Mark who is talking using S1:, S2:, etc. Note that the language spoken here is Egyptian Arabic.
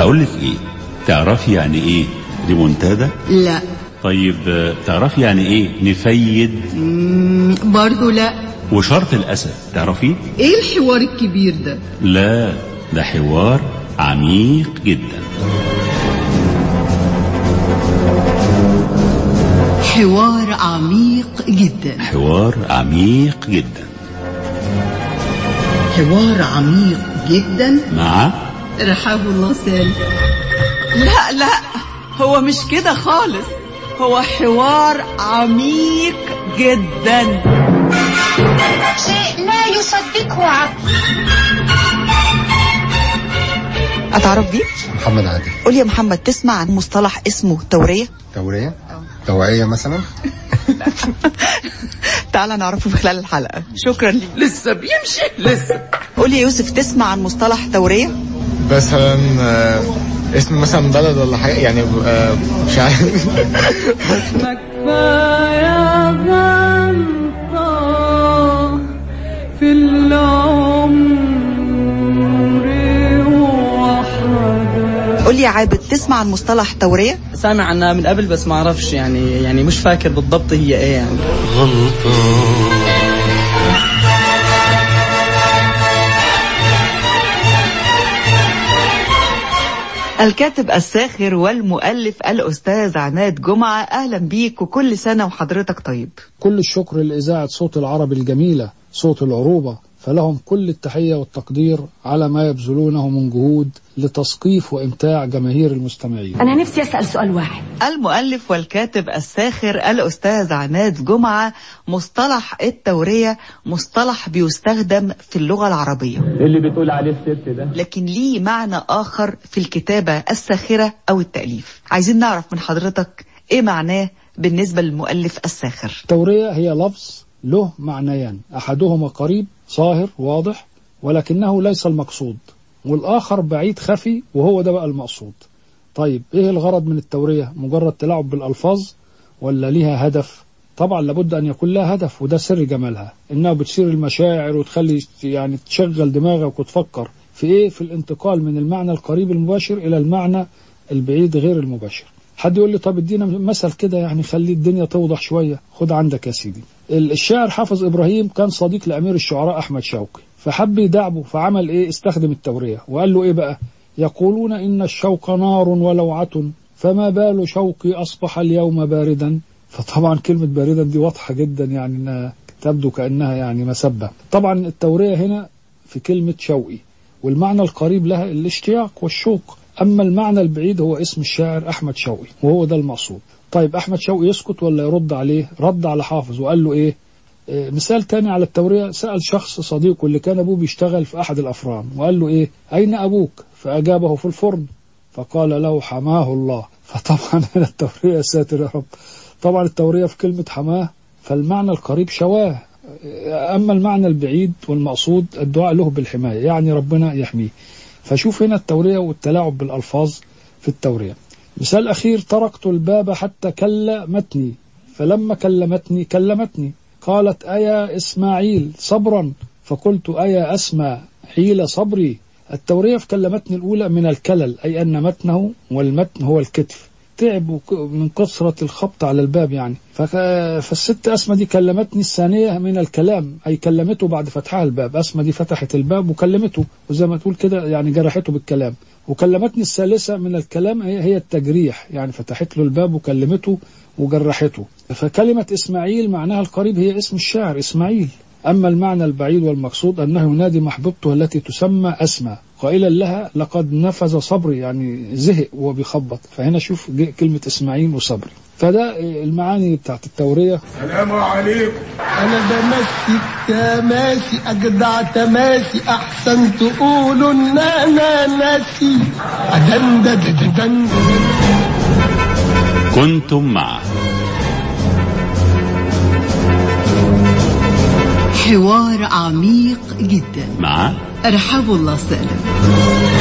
S1: اقول لك ايه تعرفي يعني ايه ريمونتادا
S2: لا
S1: طيب آه، تعرفي يعني ايه نفيد
S2: مم، برضو لا
S1: وشرط الاسد تعرفيه
S2: ايه الحوار الكبير ده
S1: لا ده حوار عميق جدا
S2: حوار عميق جدا
S1: حوار عميق جدا
S2: حوار عميق جدا
S1: مع
S2: رحاب الله سالم
S3: لا لا هو مش كده خالص هو حوار عميق جدا
S4: شيء لا يصدقه عقل
S5: اتعرف بيك
S6: محمد عادل
S5: قول يا محمد تسمع عن مصطلح اسمه تورية
S6: تورية توعية مثلا
S5: تعال نعرفه في خلال الحلقة شكرا لي
S3: لسه بيمشي لسه
S5: قول لي يا يوسف تسمع عن مصطلح تورية
S6: مثلا آه، اسم مثلا بلد ولا حاجة يعني آه، مش عارف
S3: كفاية غلطة في العمر وحدة
S5: قول لي يا عابد تسمع عن مصطلح تورية
S7: سامع عنها من قبل بس ما اعرفش يعني يعني مش فاكر بالضبط هي ايه يعني
S5: الكاتب الساخر والمؤلف الأستاذ عماد جمعة أهلا بيك وكل سنة وحضرتك طيب
S8: كل الشكر لإذاعة صوت العرب الجميلة صوت العروبة فلهم كل التحية والتقدير على ما يبذلونه من جهود لتثقيف وإمتاع جماهير المستمعين
S9: أنا نفسي أسأل سؤال واحد
S5: المؤلف والكاتب الساخر الأستاذ عماد جمعة مصطلح التورية مصطلح بيستخدم في اللغة العربية
S7: اللي بتقول عليه الست ده
S5: لكن ليه معنى آخر في الكتابة الساخرة أو التأليف عايزين نعرف من حضرتك إيه معناه بالنسبة للمؤلف الساخر
S8: التورية هي لفظ له معنيان أحدهما قريب صاهر واضح ولكنه ليس المقصود والآخر بعيد خفي وهو ده بقى المقصود طيب إيه الغرض من التورية مجرد تلاعب بالألفاظ ولا ليها هدف طبعا لابد أن يكون لها هدف وده سر جمالها إنها بتثير المشاعر وتخلي يعني تشغل دماغك وتفكر في إيه في الانتقال من المعنى القريب المباشر إلى المعنى البعيد غير المباشر حد يقول لي طب ادينا مثل كده يعني خلي الدنيا توضح شوية خد عندك يا سيدي الشاعر حافظ إبراهيم كان صديق لأمير الشعراء أحمد شوقي فحب يدعبه فعمل إيه استخدم التورية وقال له إيه بقى يقولون إن الشوق نار ولوعة فما بال شوقي أصبح اليوم باردا فطبعا كلمة باردا دي واضحة جدا يعني إنها تبدو كأنها يعني مسبة طبعا التورية هنا في كلمة شوقي والمعنى القريب لها الاشتياق والشوق أما المعنى البعيد هو اسم الشاعر أحمد شوقي وهو ده المقصود طيب أحمد شوقي يسكت ولا يرد عليه رد على حافظ وقال له إيه آه، مثال تاني على التورية سأل شخص صديقه اللي كان أبوه بيشتغل في أحد الأفران وقال له إيه أين أبوك فأجابه في الفرن فقال له حماه الله فطبعا هنا التورية يا ساتر يا رب طبعا التورية في كلمة حماه فالمعنى القريب شواه أما المعنى البعيد والمقصود الدعاء له بالحماية يعني ربنا يحميه فشوف هنا التورية والتلاعب بالألفاظ في التورية مثال أخير طرقت الباب حتى كلمتني فلما كلمتني كلمتني قالت أيا إسماعيل صبرا فقلت أيا أسمى حيل صبري التورية في كلمتني الأولى من الكلل أي أن متنه والمتن هو الكتف تعب وك- من كثرة الخبط على الباب يعني فك... فالست أسمى دي كلمتني الثانية من الكلام أي كلمته بعد فتحها الباب أسمى دي فتحت الباب وكلمته وزي ما تقول كده يعني جرحته بالكلام وكلمتني الثالثة من الكلام هي هي التجريح يعني فتحت له الباب وكلمته وجرحته فكلمة إسماعيل معناها القريب هي اسم الشاعر إسماعيل أما المعنى البعيد والمقصود أنه ينادي محبوبته التي تسمى أسمى قائلا لها لقد نفذ صبري يعني زهق وهو بيخبط فهنا شوف جه كلمة إسماعيل وصبري فده المعاني بتاعت التورية
S10: السلام عليكم انا بمسك تماسي اجدع تماسي احسن تقولوا ان انا ناسي أدن دن دن دن
S1: كنتم مع
S2: حوار عميق جدا
S1: مع
S2: رحاب الله سالم